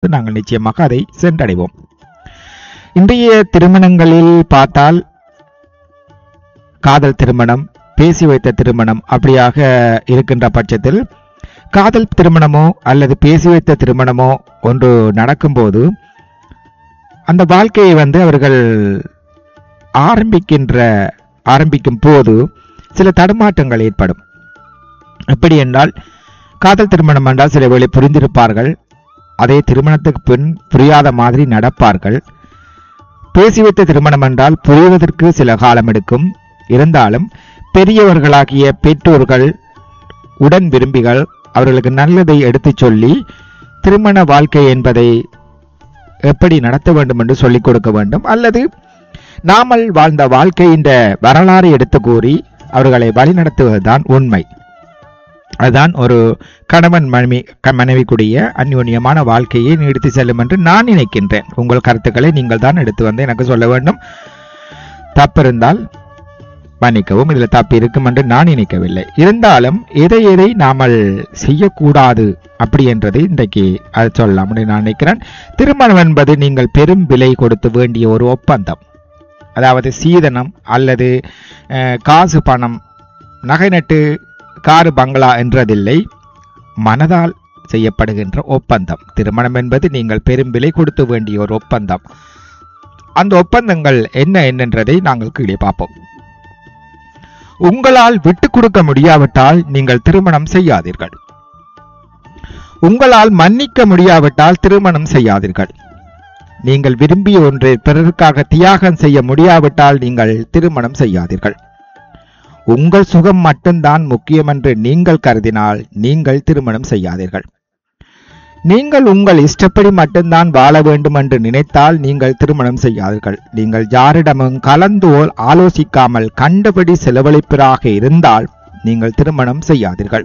நாங்கள் நிச்சயமாக அதை சென்றடைவோம் இன்றைய திருமணங்களில் பார்த்தால் காதல் திருமணம் பேசி வைத்த திருமணம் அப்படியாக இருக்கின்ற பட்சத்தில் காதல் திருமணமோ அல்லது பேசி வைத்த திருமணமோ ஒன்று நடக்கும்போது அந்த வாழ்க்கையை வந்து அவர்கள் ஆரம்பிக்கின்ற ஆரம்பிக்கும் போது சில தடுமாற்றங்கள் ஏற்படும் எப்படி என்றால் காதல் திருமணம் என்றால் சில வேளை புரிந்திருப்பார்கள் அதே திருமணத்துக்கு பின் புரியாத மாதிரி நடப்பார்கள் பேசி வைத்த திருமணம் என்றால் புரிவதற்கு சில காலம் எடுக்கும் இருந்தாலும் பெரியவர்களாகிய பெற்றோர்கள் உடன் விரும்பிகள் அவர்களுக்கு நல்லதை எடுத்துச் சொல்லி திருமண வாழ்க்கை என்பதை எப்படி நடத்த வேண்டும் என்று சொல்லிக் கொடுக்க வேண்டும் அல்லது நாமல் வாழ்ந்த வாழ்க்கையின் வரலாறு எடுத்து கூறி அவர்களை வழிநடத்துவதுதான் உண்மை அதுதான் ஒரு கணவன் மனைவி க- மனைவிக்குரிய அந்யோன்யமான வாழ்க்கையை நீடித்து செல்லும் என்று நான் நினைக்கின்றேன் உங்கள் கருத்துக்களை நீங்கள் தான் எடுத்து வந்து எனக்கு சொல்ல வேண்டும் தப்பிருந்தால் மன்னிக்கவும் இதில் தப்பு இருக்கும் என்று நான் நினைக்கவில்லை இருந்தாலும் எதை எதை நாமல் செய்யக்கூடாது அப்படி என்றதை இன்றைக்கு அது சொல்லலாம் என்று நான் நினைக்கிறேன் திருமணம் என்பது நீங்கள் பெரும் விலை கொடுத்து வேண்டிய ஒரு ஒப்பந்தம் அதாவது சீதனம் அல்லது அஹ், காசு பணம் நகை நட்டு காரு பங்களா என்றதில்லை மனதால் செய்யப்படுகின்ற ஒப்பந்தம் திருமணம் என்பது நீங்கள் பெரும் விலை கொடுத்து வேண்டிய ஒரு ஒப்பந்தம் அந்த ஒப்பந்தங்கள் என்ன என்னன்றதை நாங்கள் கீழே பார்ப்போம் உங்களால் விட்டுக் கொடுக்க முடியாவிட்டால் நீங்கள் திருமணம் செய்யாதீர்கள் உங்களால் மன்னிக்க முடியாவிட்டால் திருமணம் செய்யாதீர்கள் நீங்கள் விரும்பிய ஒன்றை பிறருக்காக தியாகம் செய்ய முடியாவிட்டால் நீங்கள் திருமணம் செய்யாதீர்கள் உங்கள் சுகம் மட்டும்தான் முக்கியம் என்று நீங்கள் கருதினால் நீங்கள் திருமணம் செய்யாதீர்கள் நீங்கள் உங்கள் இஷ்டப்படி மட்டும்தான் வாழ வேண்டும் என்று நினைத்தால் நீங்கள் திருமணம் செய்யாதீர்கள் நீங்கள் யாரிடமும் கலந்து ஓ- ஆலோசிக்காமல் கண்டபடி செலவழிப்பதாக இருந்தால் நீங்கள் திருமணம் செய்யாதீர்கள்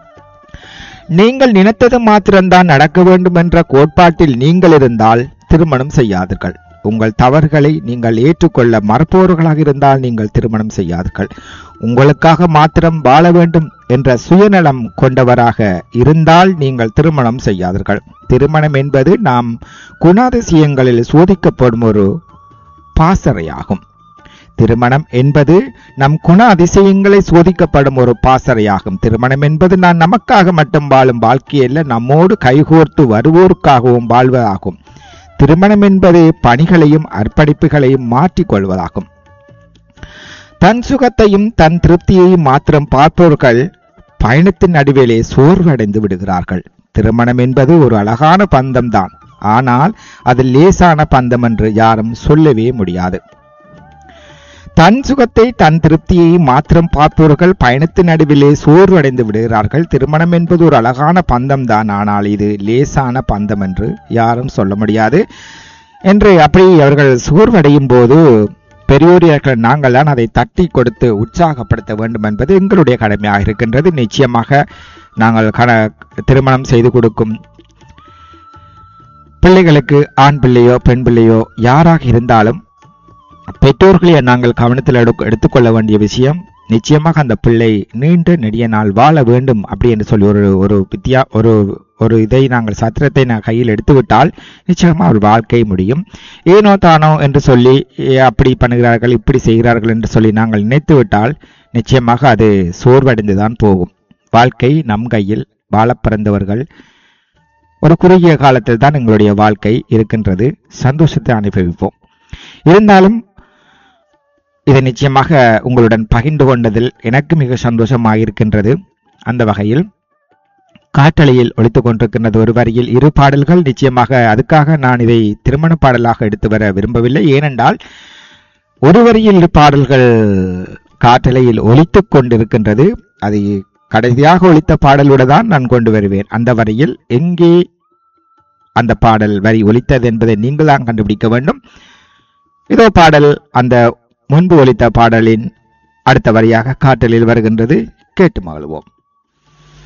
நீங்கள் நினைத்தது மாத்திரம்தான் நடக்க வேண்டும் என்ற கோட்பாட்டில் நீங்கள் இருந்தால் திருமணம் செய்யாதீர்கள் உங்கள் தவறுகளை நீங்கள் ஏற்றுக்கொள்ள மறுப்பவர்களாக இருந்தால் நீங்கள் திருமணம் செய்யாதீர்கள் உங்களுக்காக மாத்திரம் வாழ வேண்டும் என்ற சுயநலம் கொண்டவராக இருந்தால் நீங்கள் திருமணம் செய்யாதீர்கள் திருமணம் என்பது நாம் குணாதிசயங்களில் சோதிக்கப்படும் ஒரு பாசறையாகும் திருமணம் என்பது நம் குண அதிசயங்களை சோதிக்கப்படும் ஒரு பாசறையாகும் திருமணம் என்பது நான் நமக்காக மட்டும் வாழும் வாழ்க்கையல்ல நம்மோடு கைகோர்த்து வருவோருக்காகவும் வாழ்வதாகும் திருமணம் என்பது பணிகளையும் அர்ப்பணிப்புகளையும் மாற்றிக் கொள்வதாகும் தன் சுகத்தையும் தன் திருப்தியையும் மாத்திரம் பார்ப்பவர்கள் பயணத்தின் நடுவிலே சோர்வடைந்து விடுகிறார்கள் திருமணம் என்பது ஒரு அழகான பந்தம்தான் ஆனால் அது லேசான பந்தம் என்று யாரும் சொல்லவே முடியாது தன் சுகத்தை தன் திருப்தியை மாத்திரம் பார்ப்பவர்கள் பயணத்தின் நடுவிலே சோர்வடைந்து விடுகிறார்கள் திருமணம் என்பது ஒரு அழகான பந்தம் தான் ஆனால் இது லேசான பந்தம் என்று யாரும் சொல்ல முடியாது என்று அப்படி அவர்கள் சோர்வடையும் போது பெரியோர்கள் நாங்கள் தான் அதை தட்டி கொடுத்து உற்சாகப்படுத்த வேண்டும் என்பது எங்களுடைய கடமையாக இருக்கின்றது நிச்சயமாக நாங்கள் கண திருமணம் செய்து கொடுக்கும் பிள்ளைகளுக்கு ஆண் பிள்ளையோ பெண் பிள்ளையோ யாராக இருந்தாலும் பெற்றோர்களை நாங்கள் கவனத்தில் எடுக்க- எடுத்துக்கொள்ள வேண்டிய விஷயம் நிச்சயமாக அந்த பிள்ளை நீண்ட நெடிய நாள் வாழ வேண்டும் அப்படி என்று சொல்லி ஒரு ஒரு வித்தியா ஒரு ஒரு இதை நாங்கள் சத்திரத்தை நான் கையில் எடுத்துவிட்டால் நிச்சயமாக அவர் வாழ்க்கை முடியும் ஏனோ தானோ என்று சொல்லி ஏ, அப்படி பண்ணுகிறார்கள் இப்படி செய்கிறார்கள் என்று சொல்லி நாங்கள் நினைத்து விட்டால் நிச்சயமாக அது சோர்வடைந்துதான் போகும் வாழ்க்கை நம் கையில் வாழப் பிறந்தவர்கள் ஒரு குறுகிய காலத்தில் தான் எங்களுடைய வாழ்க்கை இருக்கின்றது சந்தோஷத்தை அனுபவிப்போம் இருந்தாலும் இதை நிச்சயமாக உங்களுடன் பகிர்ந்து கொண்டதில் எனக்கு மிக சந்தோஷமாக இருக்கின்றது அந்த வகையில் காற்றலையில் ஒழித்துக் கொண்டிருக்கின்றது ஒரு வரியில் இரு பாடல்கள் நிச்சயமாக அதுக்காக நான் இதை திருமண பாடலாக எடுத்து வர விரும்பவில்லை ஏனென்றால் ஒரு வரியில் இரு பாடல்கள் காற்றலையில் ஒலித்துக் கொண்டிருக்கின்றது அது கடைசியாக ஒலித்த பாடலுடன் தான் நான் கொண்டு வருவேன் அந்த வரியில் எங்கே அந்த பாடல் வரி ஒலித்தது என்பதை நீங்கள் தான் கண்டுபிடிக்க வேண்டும் இதோ பாடல் அந்த முன்பு ஒலித்த பாடலின் அடுத்த வரியாக காற்றலில் வருகின்றது கேட்டு மகிழ்வோம்